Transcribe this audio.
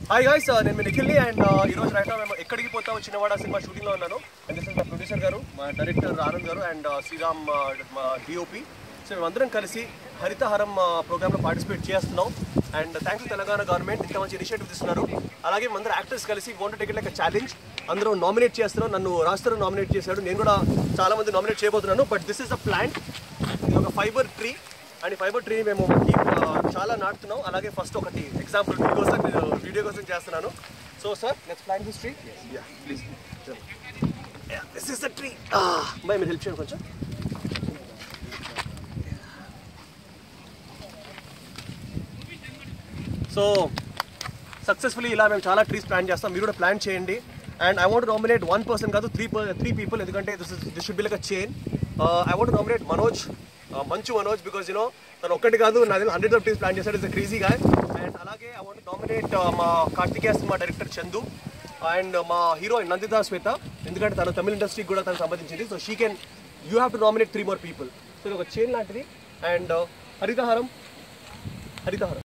hi guys నేను మీ నిఖిల్ని and ఈరోజు right మేము ఎక్కడికి పోతామో చిన్నవాడ సినిమా షూటింగ్లో ఉన్నాను అండ్ దిస్ ఇస్ మా ప్రొడ్యూసర్ గారు మా డైరెక్టర్ ఆనంద్ గారు అండ్ శ్రీరామ్ uh, మా డిఓపి సో మేమందరం కలిసి హరితహారం ప్రోగ్రామ్లో పార్టిసిపేట్ చేస్తున్నాం అండ్ థ్యాంక్స్ తెలంగాణ గవర్నమెంట్ ఇంత మంచి ఇనిషియేటివ్ ఇస్తున్నారు అలాగే మేమందరం యాక్టర్స్ కలిసి వాంట్ టికెట్ లైక్ ఛాలెంజ్ అందరూ నామినేట్ చేస్తున్నాం నన్ను రాస్తారు నామినేట్ చేశాడు నేను కూడా చాలా మంది నామినేట్ చేయబోతున్నాను but this is a plant ఇది ఒక ఫైబర్ ట్రీ అండ్ ఈ ఫైబర్ ట్రీ మేము keep, uh, చాలా నాటుతున్నాం అలాగే ఫస్ట్ ఒకటి ఎగ్జాంపుల్ కోసం నేను వీడియో కోసం చేస్తున్నాను so sir next plant this tree yeah please this is the tree by మీరు హెల్ప్ చేయండి కొంచెం సో సక్సెస్ఫుల్లీ ఇలా మేము చాలా ట్రీస్ ప్లాన్ చేస్తాం మీరు కూడా ప్లాన్ చేయండి and I want nominate one person కాదు త్రీ త్రీ పీపుల్ ఎందుకంటే this this should be like a chain I want nominate Manoj Manchu Manoj because you know తను ఒక్కటి కాదు నా దగ్గర హండ్రెడ్ ఆఫ్ ట్రీస్ ప్లాన్ చేశాడు ఇస్ క్రేజీ గా అండ్ అలాగే ఐ వాంట్ నామినేట్ మా కార్తికేయ సినిమా డైరెక్టర్ చందు అండ్ మా హీరోయిన్ నందితా శ్వేత ఎందుకంటే తను తమిళ ఇండస్ట్రీకి కూడా తనకు సంబంధించింది so she can you have to nominate three more people so ఇది ఒక చైన్ లాంటిది అండ్ హరితహారం హరితహారం